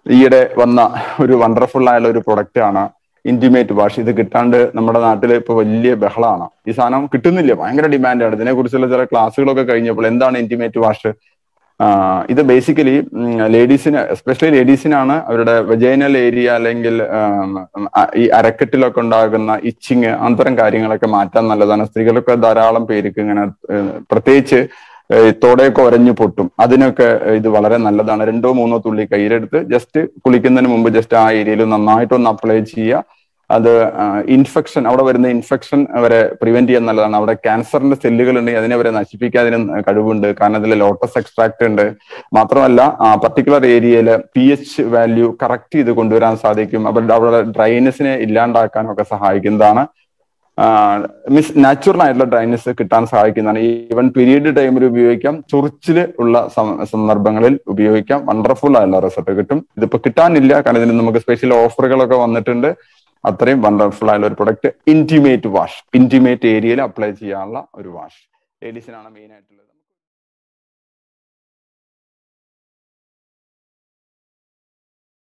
ഈയിടെ വന്ന ഒരു വണ്ടർഫുൾ ആയുള്ള ഒരു പ്രൊഡക്റ്റ് ആണ് ഇന്റിമേറ്റ് വാഷ് ഇത് കിട്ടാണ്ട് നമ്മുടെ നാട്ടിൽ ഇപ്പൊ വലിയ ബഹളമാണ് ഈ സാധനം കിട്ടുന്നില്ല ഭയങ്കര ഡിമാൻഡാണ് ഇതിനെ കുറിച്ചുള്ള ചില ക്ലാസ്സുകളൊക്കെ കഴിഞ്ഞപ്പോൾ എന്താണ് ഇന്റിമേറ്റ് വാഷ് ഇത് ബേസിക്കലി ലേഡീസിന് എസ്പെഷ്യലി ലേഡീസിനാണ് അവരുടെ വെജൈനൽ ഏരിയ അല്ലെങ്കിൽ ആം, ആ, ഈ അരക്കെട്ടിലൊക്കെ ഉണ്ടാകുന്ന ഇച്ചിങ് അത്തരം കാര്യങ്ങളൊക്കെ മാറ്റാൻ നല്ലതാണ് സ്ത്രീകളൊക്കെ ധാരാളം പേർക്ക് ഇങ്ങനെ ഏഹ്, പ്രത്യേകിച്ച് ഏഹ്, തോടെയൊക്കെ ഒരഞ്ഞു പൊട്ടും അതിനൊക്കെ ഇത് വളരെ നല്ലതാണ് രണ്ടോ മൂന്നോ തുള്ളി കയ്യിലെടുത്ത് ജസ്റ്റ് കുളിക്കുന്നതിന് മുമ്പ് ജസ്റ്റ് ആ ഏരിയയിൽ നന്നായിട്ടൊന്ന് അപ്ലൈ ചെയ്യുക അത് ഇൻഫെക്ഷൻ അവിടെ വരുന്ന ഇൻഫെക്ഷൻ വരെ പ്രിവെന്റ് ചെയ്യാൻ നല്ലതാണ് അവിടെ ക്യാൻസറിന്റെ സെല്ലുകൾ ഉണ്ടെങ്കിൽ അതിനെ വരെ നശിപ്പിക്കാൻ അതിന് കഴിവുണ്ട് കാരണം അതിൽ ലോട്ടസ് എക്സ്ട്രാക്ട് ഉണ്ട് മാത്രമല്ല പർട്ടിക്കുലർ ഏരിയയിൽ പി എച്ച് വാല്യൂ കറക്റ്റ് ചെയ്ത് കൊണ്ടുവരാൻ സാധിക്കും അവരുടെ അവിടെ ഡ്രൈനസിനെ ഇല്ലാണ്ടാക്കാനും ഒക്കെ സഹായിക്കുന്നതാണ് മിസ് നാച്ചുറൽ ആയിട്ടുള്ള ഡ്രൈനസ് കിട്ടാൻ സഹായിക്കുന്നതാണ് ഈവൻ പീരീഡ് ടൈമിൽ ഉപയോഗിക്കാം ചൊറിച്ചില് ഉള്ള സം- സന്ദർഭങ്ങളിൽ ഉപയോഗിക്കാം വണ്ടർഫുൾ ആയിട്ടുള്ള റിസൾട്ട് കിട്ടും ഇതിപ്പോ കിട്ടാനില്ല കാരണം ഇതിന് നമുക്ക് സ്പെഷ്യൽ ഓഫറുകളൊക്കെ വന്നിട്ടുണ്ട് അത്രയും വണ്ടർഫുൾ ആയിട്ടുള്ള ഒരു പ്രൊഡക്റ്റ് ഇന്റിമേറ്റ് വാഷ് ഇന്റിമേറ്റ് ഏരിയയിൽ അപ്ലൈ ചെയ്യാനുള്ള ഒരു വാഷ് ലേഡീസിനാണ് മെയിൻ ആയിട്ടുള്ളത്